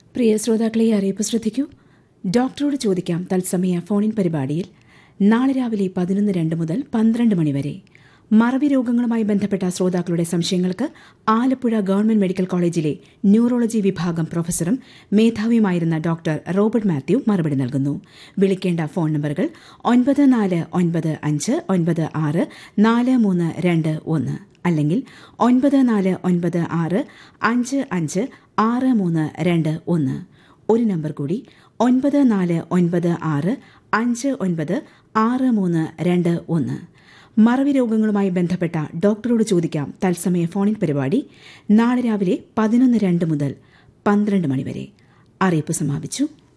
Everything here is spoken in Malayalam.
പ്രിയ ശ്രോതാക്കളെ ഈ അറിയിപ്പ് ശ്രദ്ധിക്കൂ ഡോക്ടറോട് ചോദിക്കാം തത്സമയ ഫോണിൻ പരിപാടിയിൽ നാളെ രാവിലെ പതിനൊന്ന് രണ്ട് മുതൽ പന്ത്രണ്ട് മണിവരെ മറവി രോഗങ്ങളുമായി ബന്ധപ്പെട്ട ശ്രോതാക്കളുടെ സംശയങ്ങൾക്ക് ആലപ്പുഴ ഗവൺമെന്റ് മെഡിക്കൽ കോളേജിലെ ന്യൂറോളജി വിഭാഗം പ്രൊഫസറും മേധാവിയുമായിരുന്ന ഡോക്ടർ റോബർട്ട് മാത്യു മറുപടി നൽകുന്നു വിളിക്കേണ്ട ഫോൺ നമ്പറുകൾ ഒൻപത് നാല് ഒൻപത് അഞ്ച് ഒൻപത് ആറ് നാല് മൂന്ന് രണ്ട് ഒന്ന് അല്ലെങ്കിൽ ഒൻപത് നാല് ഒൻപത് ആറ് അഞ്ച് അഞ്ച് ആറ് മൂന്ന് രണ്ട് ഒന്ന് ഒരു നമ്പർ കൂടി ഒൻപത് നാല് ഒൻപത് ആറ് അഞ്ച് ഒൻപത് ആറ് മൂന്ന് രണ്ട് ഒന്ന് മറവി രോഗങ്ങളുമായി ബന്ധപ്പെട്ട ഡോക്ടറോട് ചോദിക്കാം തത്സമയ ഫോണിൻ പരിപാടി നാളെ രാവിലെ പതിനൊന്ന് രണ്ട് മുതൽ പന്ത്രണ്ട് മണിവരെ അറിയിപ്പ് സമാപിച്ചു